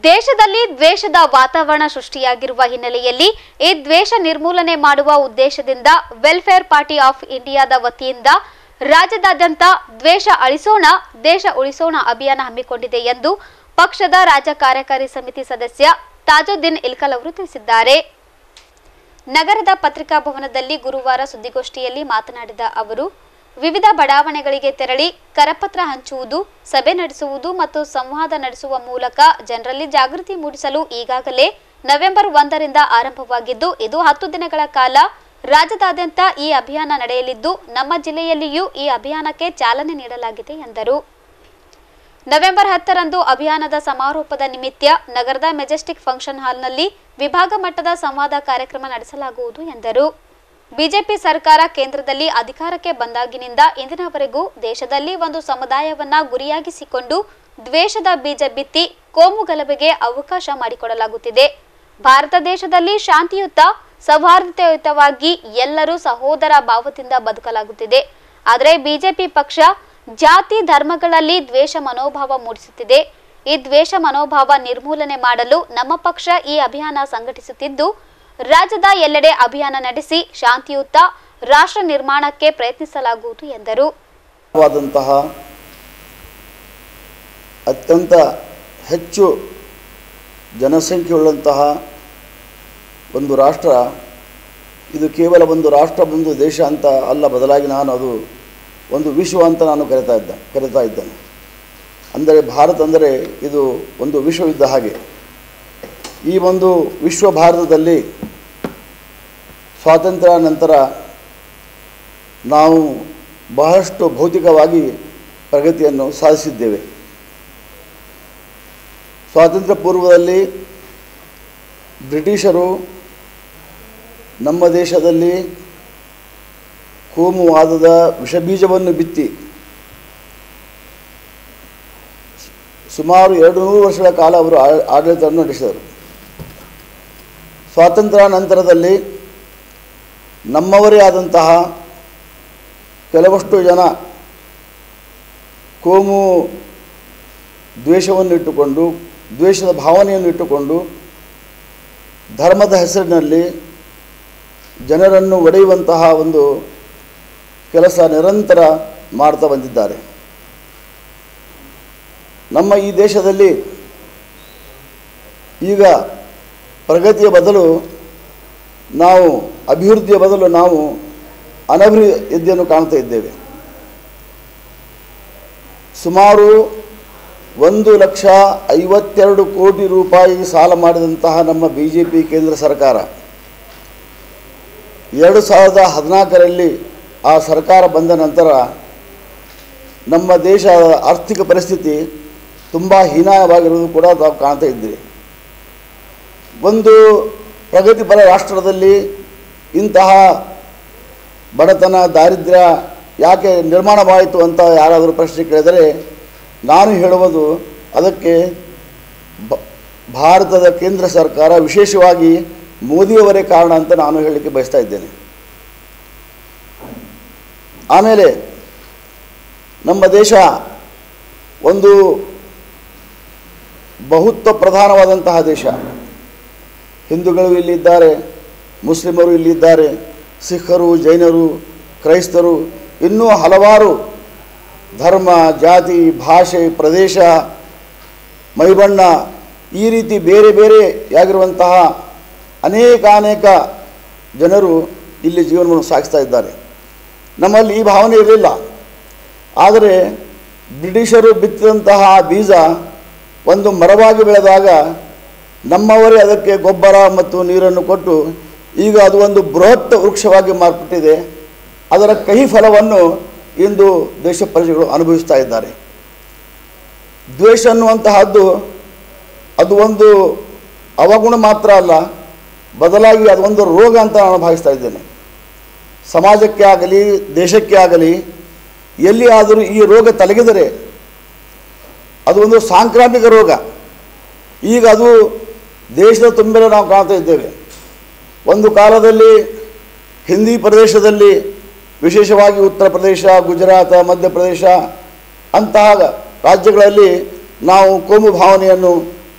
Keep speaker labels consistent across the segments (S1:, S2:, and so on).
S1: ದೇಶದಲ್ಲಿ ದ್ವೇಷದ ವಾತಾವರಣ ಸೃಷ್ಟಿಯಾಗಿರುವ ಹಿನ್ನೆಲೆಯಲ್ಲಿ ಈ ದ್ವೇಷ ನಿರ್ಮೂಲನೆ ಮಾಡುವ ಉದ್ದೇಶದಿಂದ ವೆಲ್ಫೇರ್ ಪಾರ್ಟಿ ಆಫ್ ಇಂಡಿಯಾದ ವತಿಯಿಂದ ರಾಜ್ಯದಾದ್ಯಂತ ದ್ವೇಷ ಅಳಿಸೋಣ ದೇಶ ಉಳಿಸೋಣ ಅಭಿಯಾನ ಹಮ್ಮಿಕೊಂಡಿದೆ ಎಂದು ಪಕ್ಷದ ರಾಜ್ಯ ಕಾರ್ಯಕಾರಿ ಸಮಿತಿ ಸದಸ್ಯ ತಾಜುದ್ದೀನ್ ಇಲ್ಕಲ್ ಅವರು ತಿಳಿಸಿದ್ದಾರೆ ನಗರದ ಪತ್ರಿಕಾ ಭವನದಲ್ಲಿ ಗುರುವಾರ ಸುದ್ದಿಗೋಷ್ಠಿಯಲ್ಲಿ ಮಾತನಾಡಿದ ಅವರು ವಿವಿಧ ಬಡಾವಣೆಗಳಿಗೆ ತೆರಳಿ ಕರಪತ್ರ ಹಂಚುವುದು ಸಭೆ ನಡೆಸುವುದು ಮತ್ತು ಸಂವಾದ ನಡೆಸುವ ಮೂಲಕ ಜನರಲ್ಲಿ ಜಾಗೃತಿ ಮೂಡಿಸಲು ಈಗಾಗಲೇ ನವೆಂಬರ್ ಒಂದರಿಂದ ಆರಂಭವಾಗಿದ್ದು ಇದು ಹತ್ತು ದಿನಗಳ ಕಾಲ ರಾಜ್ಯದಾದ್ಯಂತ ಈ ಅಭಿಯಾನ ನಡೆಯಲಿದ್ದು ನಮ್ಮ ಜಿಲ್ಲೆಯಲ್ಲಿಯೂ ಈ ಅಭಿಯಾನಕ್ಕೆ ಚಾಲನೆ ನೀಡಲಾಗಿದೆ ಎಂದರು ನವೆಂಬರ್ ಹತ್ತರಂದು ಅಭಿಯಾನದ ಸಮಾರೋಪದ ನಿಮಿತ್ತ ನಗರದ ಮೆಜೆಸ್ಟಿಕ್ ಫಂಕ್ಷನ್ ಹಾಲ್ನಲ್ಲಿ ವಿಭಾಗ ಮಟ್ಟದ ಸಂವಾದ ಕಾರ್ಯಕ್ರಮ ನಡೆಸಲಾಗುವುದು ಎಂದರು ಬಿಜೆಪಿ ಸರ್ಕಾರ ಕೇಂದ್ರದಲ್ಲಿ ಅಧಿಕಾರಕ್ಕೆ ಬಂದಾಗಿನಿಂದ ಇಂದಿನವರೆಗೂ ದೇಶದಲ್ಲಿ ಒಂದು ಸಮುದಾಯವನ್ನ ಗುರಿಯಾಗಿಸಿಕೊಂಡು ದ್ವೇಷದ ಬೀಜ ಬಿತ್ತಿ ಕೋಮು ಗಲಭೆಗೆ ಅವಕಾಶ ಮಾಡಿಕೊಡಲಾಗುತ್ತಿದೆ ಭಾರತ ದೇಶದಲ್ಲಿ ಶಾಂತಿಯುತ ಸೌಹಾರ್ದಯುತವಾಗಿ ಎಲ್ಲರೂ ಸಹೋದರ ಭಾವದಿಂದ ಬದುಕಲಾಗುತ್ತಿದೆ ಆದರೆ ಬಿಜೆಪಿ ಪಕ್ಷ ಜಾತಿ ಧರ್ಮಗಳಲ್ಲಿ ದ್ವೇಷ ಮನೋಭಾವ ಮೂಡಿಸುತ್ತಿದೆ ಈ ದ್ವೇಷ ಮನೋಭಾವ ನಿರ್ಮೂಲನೆ ಮಾಡಲು ನಮ್ಮ ಪಕ್ಷ ಈ ಅಭಿಯಾನ ಸಂಘಟಿಸುತ್ತಿದ್ದು ರಾಜ್ಯದ ಎಲ್ಲೆಡೆ ಅಭಿಯಾನ ನಡೆಸಿ ಶಾಂತಿಯುತ ರಾಷ್ಟ್ರ ನಿರ್ಮಾಣಕ್ಕೆ ಪ್ರಯತ್ನಿಸಲಾಗುವುದು ಎಂದರು
S2: ವಾದಂತಹ ಅತ್ಯಂತ ಹೆಚ್ಚು ಜನಸಂಖ್ಯೆಯುಳ್ಳಂತಹ ಒಂದು ರಾಷ್ಟ್ರ ಇದು ಕೇವಲ ಒಂದು ರಾಷ್ಟ್ರ ಒಂದು ದೇಶ ಅಂತ ಅಲ್ಲ ಬದಲಾಗಿ ನಾನು ಅದು ಒಂದು ವಿಶ್ವ ಅಂತ ನಾನು ಕರಿತಾ ಇದ್ದ ಕರಿತಾ ಇದ್ದೇನೆ ಅಂದರೆ ಭಾರತ ಅಂದರೆ ಇದು ಒಂದು ವಿಶ್ವವಿದ್ದ ಹಾಗೆ ಈ ಒಂದು ವಿಶ್ವ ಭಾರತದಲ್ಲಿ ಸ್ವಾತಂತ್ರ್ಯ ನಂತರ ನಾವು ಬಹಳಷ್ಟು ಭೌತಿಕವಾಗಿ ಪ್ರಗತಿಯನ್ನು ಸಾಧಿಸಿದ್ದೇವೆ ಸ್ವಾತಂತ್ರ್ಯ ಪೂರ್ವದಲ್ಲಿ ಬ್ರಿಟಿಷರು ನಮ್ಮ ದೇಶದಲ್ಲಿ ಕೋಮುವಾದದ ವಿಷಬೀಜವನ್ನು ಬಿತ್ತಿ ಸುಮಾರು ಎರಡು ನೂರು ವರ್ಷಗಳ ಕಾಲ ಅವರು ಆ- ಆಡಳಿತವನ್ನು ನಡೆಸಿದರು ಸ್ವಾತಂತ್ರ್ಯ ನಂತರದಲ್ಲಿ ನಮ್ಮವರೇ ಆದಂತಹ ಕೆಲವಷ್ಟು ಜನ ಕೋಮು ದ್ವೇಷವನ್ನು ಇಟ್ಟುಕೊಂಡು ದ್ವೇಷದ ಭಾವನೆಯನ್ನು ಇಟ್ಟುಕೊಂಡು ಧರ್ಮದ ಹೆಸರಿನಲ್ಲಿ ಜನರನ್ನು ಒಡೆಯುವಂತಹ ಒಂದು ಕೆಲಸ ನಿರಂತರ ಮಾಡ್ತಾ ಬಂದಿದ್ದಾರೆ ನಮ್ಮ ಈ ದೇಶದಲ್ಲಿ ಈಗ ಪ್ರಗತಿಯ ಬದಲು ನಾವು ಅಭಿವೃದ್ಧಿಯ ಬದಲು ನಾವು ಅನಭಿವೃದ್ಧಿಯನ್ನು ಕಾಣ್ತಾ ಇದ್ದೇವೆ ಸುಮಾರು ಒಂದು ಲಕ್ಷ ಐವತ್ತೆರಡು ಕೋಟಿ ರೂಪಾಯಿ ಸಾಲ ಮಾಡಿದಂತಹ ನಮ್ಮ ಬಿ ಜೆ ಪಿ ಕೇಂದ್ರ ಸರ್ಕಾರ ಎರಡು ಸಾವಿರದ ಹದಿನಾಲ್ಕರಲ್ಲಿ ಆ ಸರ್ಕಾರ ಬಂದ ನಂತರ ನಮ್ಮ ದೇಶ ಆರ್ಥಿಕ ಪರಿಸ್ಥಿತಿ ತುಂಬ ಹೀನಾಯವಾಗಿರುವುದು ಕೂಡ ನಾವು ಕಾಣ್ತಾ ಇದ್ದೀವಿ ಒಂದು ಪ್ರಗತಿಪರ ರಾಷ್ಟ್ರದಲ್ಲಿ ಇಂತಹ ಬಡತನ ದಾರಿದ್ರ್ಯ ಯಾಕೆ ನಿರ್ಮಾಣವಾಯಿತು ಅಂತ ಯಾರಾದರೂ ಪ್ರಶ್ನೆ ಕೇಳಿದರೆ ನಾನು ಹೇಳುವುದು ಅದಕ್ಕೆ ಬ- ಭಾರತದ ಕೇಂದ್ರ ಸರ್ಕಾರ ವಿಶೇಷವಾಗಿ ಮೋದಿಯವರೇ ಕಾರಣ ಅಂತ ನಾನು ಹೇಳಲಿಕ್ಕೆ ಬಯಸ್ತಾ ಇದ್ದೇನೆ ಆಮೇಲೆ ನಮ್ಮ ದೇಶ ಒಂದು ಬಹುತ್ವ ಪ್ರಧಾನವಾದಂತಹ ದೇಶ ಹಿಂದೂಗಳು ಇಲ್ಲಿದ್ದಾರೆ ಮುಸ್ಲಿಮರು ಇಲ್ಲಿದ್ದಾರೆ ಸಿಖ್ಖರು ಜೈನರು ಕ್ರೈಸ್ತರು ಇನ್ನೂ ಹಲವಾರು ಧರ್ಮ ಜಾತಿ ಭಾಷೆ ಪ್ರದೇಶ ಮೈಬಣ್ಣ ಈ ರೀತಿ ಬೇರೆ ಬೇರೆಯಾಗಿರುವಂತಹ ಅನೇಕಾನೇಕ ಜನರು ಇಲ್ಲಿ ಜೀವನವನ್ನು ಸಾಗಿಸ್ತಾ ಇದ್ದಾರೆ ನಮ್ಮಲ್ಲಿ ಈ ಭಾವನೆ ಇರಲಿಲ್ಲ ಆದರೆ ಬ್ರಿಟಿಷರು ಬಿತ್ತಿದಂತಹ ಬೀಜ ಒಂದು ಮರವಾಗಿ ಬೆಳೆದಾಗ ನಮ್ಮವರೇ ಅದಕ್ಕೆ ಗೊಬ್ಬರ ಮತ್ತು ನೀರನ್ನು ಕೊಟ್ಟು ಈಗ ಅದು ಒಂದು ಬೃಹತ್ ವೃಕ್ಷವಾಗಿ ಮಾರ್ಪಟ್ಟಿದೆ ಅದರ ಕಹಿ ಫಲವನ್ನು ಇಂದು ದೇಶ ಪ್ರಜೆಗಳು ಅನುಭವಿಸ್ತಾ ಇದ್ದಾರೆ ದ್ವೇಷ ಅನ್ನುವಂತಹದ್ದು ಅದು ಒಂದು ಅವಗುಣ ಮಾತ್ರ ಅಲ್ಲ ಬದಲಾಗಿ ಅದೊಂದು ರೋಗ ಅಂತ ನಾನು ಭಾವಿಸ್ತಾ ಇದ್ದೇನೆ ಸಮಾಜಕ್ಕೆ ಆಗಲಿ ದೇಶಕ್ಕೆ ಆಗಲಿ ಎಲ್ಲಿ ಆದರೂ ಈ ರೋಗ ತಲಗಿದರೆ ಅದು ಒಂದು ಸಾಂಕ್ರಾಮಿಕ ರೋಗ ಈಗ ಅದು ದೇಶದ ತುಂಬೆಲ್ಲ ನಾವು ಕಾಣ್ತಾ ಇದ್ದೇವೆ ಒಂದು ಕಾಲದಲ್ಲಿ ಹಿಂದಿ ಪ್ರದೇಶದಲ್ಲಿ ವಿಶೇಷವಾಗಿ ಉತ್ತರ ಪ್ರದೇಶ ಗುಜರಾತ ಮಧ್ಯಪ್ರದೇಶ ಅಂತಹ ರಾಜ್ಯಗಳಲ್ಲಿ ನಾವು ಕೋಮು ಭಾವನೆಯನ್ನು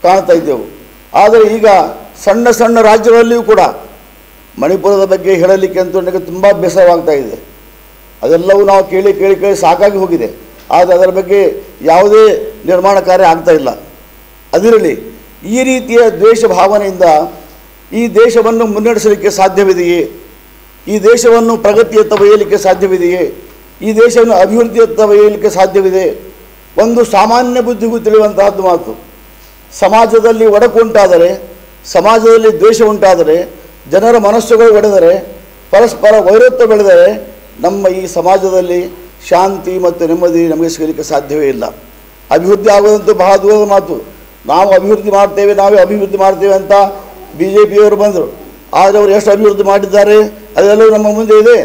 S2: ಕಾಣ್ತಾ ಇದ್ದೆವು ಆದರೆ ಈಗ ಸಣ್ಣ ಸಣ್ಣ ರಾಜ್ಯಗಳಲ್ಲಿಯೂ ಕೂಡ ಮಣಿಪುರದ ಬಗ್ಗೆ ಹೇಳಲಿಕ್ಕೆ ಅಂತೂ ನನಗೆ ತುಂಬ ಬೇಸರವಾಗ್ತಾ ಇದೆ ಅದೆಲ್ಲವೂ ನಾವು ಕೇಳಿ ಕೇಳಿ ಕೇಳಿ ಸಾಕಾಗಿ ಹೋಗಿದೆ ಆದರೆ ಅದರ ಬಗ್ಗೆ ಯಾವುದೇ ನಿರ್ಮಾಣ ಕಾರ್ಯ ಆಗ್ತಾ ಇಲ್ಲ ಅದಿರಲಿ ಈ ರೀತಿಯ ದ್ವೇಷ ಭಾವನೆಯಿಂದ ಈ ದೇಶವನ್ನು ಮುನ್ನಡೆಸಲಿಕ್ಕೆ ಸಾಧ್ಯವಿದೆಯೇ ಈ ದೇಶವನ್ನು ಪ್ರಗತಿಯತ್ತ ಒಯ್ಯಲಿಕ್ಕೆ ಸಾಧ್ಯವಿದೆಯೇ ಈ ದೇಶವನ್ನು ಅಭಿವೃದ್ಧಿಯತ್ತ ಒಯ್ಯಲಿಕ್ಕೆ ಸಾಧ್ಯವಿದೆ ಒಂದು ಸಾಮಾನ್ಯ ಬುದ್ಧಿಗೂ ತಿಳಿಯುವಂತಹದ್ದು ಮಾತು ಸಮಾಜದಲ್ಲಿ ಒಡಕು ಉಂಟಾದರೆ ಸಮಾಜದಲ್ಲಿ ದ್ವೇಷ ಉಂಟಾದರೆ ಜನರ ಮನಸ್ಸುಗಳು ಒಡೆದರೆ ಪರಸ್ಪರ ವೈರತ್ವ ಬೆಳೆದರೆ ನಮ್ಮ ಈ ಸಮಾಜದಲ್ಲಿ ಶಾಂತಿ ಮತ್ತು ನೆಮ್ಮದಿ ನಮಗೆ ಸಿಗಲಿಕ್ಕೆ ಸಾಧ್ಯವೇ ಇಲ್ಲ ಅಭಿವೃದ್ಧಿ ಆಗೋದಂತೂ ಬಹಳ ದೂರದ ಮಾತು ನಾವು ಅಭಿವೃದ್ಧಿ ಮಾಡ್ತೇವೆ ನಾವೇ ಅಭಿವೃದ್ಧಿ ಮಾಡ್ತೇವೆ ಅಂತ ಬಿ ಜೆ ಪಿಯವರು ಬಂದರು ಆದರೆ ಅವರು ಎಷ್ಟು ಅಭಿವೃದ್ಧಿ ಮಾಡಿದ್ದಾರೆ ಅದೆಲ್ಲವೂ ನಮ್ಮ ಮುಂದೆ ಇದೆ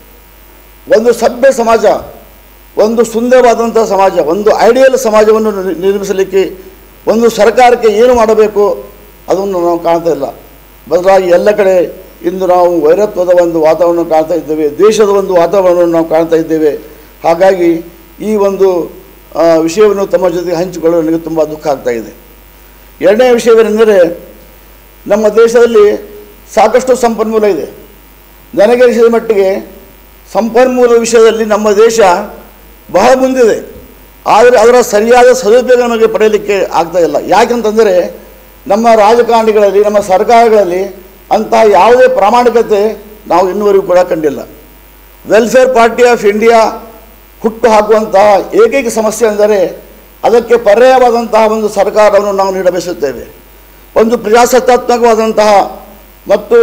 S2: ಒಂದು ಸಭ್ಯ ಸಮಾಜ ಒಂದು ಸುಂದರವಾದಂಥ ಸಮಾಜ ಒಂದು ಐಡಿಯಲ್ ಸಮಾಜವನ್ನು ನಿರ್- ನಿರ್ಮಿಸಲಿಕ್ಕೆ ಒಂದು ಸರ್ಕಾರಕ್ಕೆ ಏನು ಮಾಡಬೇಕು ಅದನ್ನು ನಾವು ಕಾಣ್ತಾ ಇಲ್ಲ ಬದಲಾಗಿ ಎಲ್ಲ ಕಡೆ ಇಂದು ನಾವು ವೈರತ್ವದ ಒಂದು ವಾತಾವರಣ ಕಾಣ್ತಾ ಇದ್ದೇವೆ ದ್ವೇಷದ ಒಂದು ವಾತಾವರಣವನ್ನು ನಾವು ಕಾಣ್ತಾ ಇದ್ದೇವೆ ಹಾಗಾಗಿ ಈ ಒಂದು ಆ, ವಿಷಯವನ್ನು ತಮ್ಮ ಜೊತೆಗೆ ಹಂಚಿಕೊಳ್ಳಲು ನನಗೆ ತುಂಬ ದುಃಖ ಆಗ್ತಾ ಇದೆ ಎರಡನೇ ವಿಷಯವೇನೆಂದರೆ ನಮ್ಮ ದೇಶದಲ್ಲಿ ಸಾಕಷ್ಟು ಸಂಪನ್ಮೂಲ ಇದೆ ನನಗೆ ಅನಿಸಿದ ಮಟ್ಟಿಗೆ ಸಂಪನ್ಮೂಲ ವಿಷಯದಲ್ಲಿ ನಮ್ಮ ದೇಶ ಬಹಳ ಮುಂದಿದೆ ಆದರೆ ಅದರ ಸರಿಯಾದ ಸದುಪಯೋಗ ನಮಗೆ ಪಡೆಯಲಿಕ್ಕೆ ಆಗ್ತಾ ಇಲ್ಲ ಯಾಕೆಂತಂದರೆ ನಮ್ಮ ರಾಜಕಾರಣಿಗಳಲ್ಲಿ ನಮ್ಮ ಸರ್ಕಾರಗಳಲ್ಲಿ ಅಂತಹ ಯಾವುದೇ ಪ್ರಾಮಾಣಿಕತೆ ನಾವು ಇನ್ನುವರೆಗೂ ಕೂಡ ಕಂಡಿಲ್ಲ ವೆಲ್ಫೇರ್ ಪಾರ್ಟಿ ಆಫ್ ಇಂಡಿಯಾ ಹುಟ್ಟು ಹಾಕುವಂತಹ ಏಕೈಕ ಸಮಸ್ಯೆ ಎಂದರೆ ಅದಕ್ಕೆ ಪರ್ಯಾಯವಾದಂತಹ ಒಂದು ಸರ್ಕಾರವನ್ನು ನಾವು ನೀಡಬಯಸುತ್ತೇವೆ ಒಂದು ಪ್ರಜಾಸತ್ತಾತ್ಮಕವಾದಂತಹ ಮತ್ತು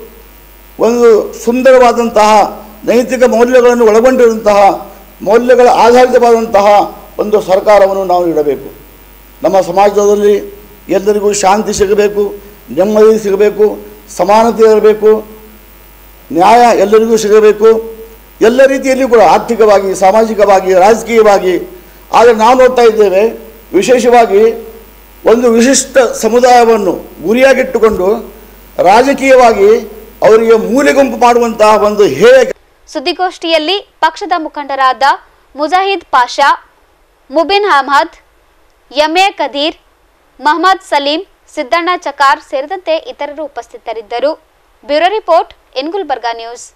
S2: ಒಂದು ಸುಂದರವಾದಂತಹ ನೈತಿಕ ಮೌಲ್ಯಗಳನ್ನು ಒಳಗೊಂಡಿರುವಂತಹ ಮೌಲ್ಯಗಳ ಆಧಾರಿತವಾದಂತಹ ಒಂದು ಸರ್ಕಾರವನ್ನು ನಾವು ನೀಡಬೇಕು ನಮ್ಮ ಸಮಾಜದಲ್ಲಿ ಎಲ್ಲರಿಗೂ ಶಾಂತಿ ಸಿಗಬೇಕು ನೆಮ್ಮದಿ ಸಿಗಬೇಕು ಸಮಾನತೆ ಇರಬೇಕು ನ್ಯಾಯ ಎಲ್ಲರಿಗೂ ಸಿಗಬೇಕು ಎಲ್ಲ ರೀತಿಯಲ್ಲಿ ಕೂಡ ಆರ್ಥಿಕವಾಗಿ ಸಾಮಾಜಿಕವಾಗಿ ರಾಜಕೀಯವಾಗಿ ಆದರೆ ನಾವು ನೋಡ್ತಾ ಇದ್ದೇವೆ ವಿಶೇಷವಾಗಿ ಒಂದು ವಿಶಿಷ್ಟ ಸಮುದಾಯವನ್ನು ಗುರಿಯಾಗಿಟ್ಟುಕೊಂಡು ರಾಜಕೀಯವಾಗಿ ಅವರಿಗೆ ಮೂಲೆ ಗುಂಪು ಮಾಡುವಂತಹ ಒಂದು ಹೇಯ
S1: ಸುದ್ದಿಗೋಷ್ಠಿಯಲ್ಲಿ ಪಕ್ಷದ ಮುಖಂಡರಾದ ಮುಜಾಹಿದ್ ಪಾಷಾ ಮುಬಿನ್ ಅಹಮದ್ ಎಂಎ ಕದೀರ್ ಮಹಮ್ಮದ್ ಸಲೀಂ ಸಿದ್ದಣ್ಣ ಚಕಾರ್ ಸೇರಿದಂತೆ ಇತರರು ಉಪಸ್ಥಿತರಿದ್ದರು bureau report N Gulbarga news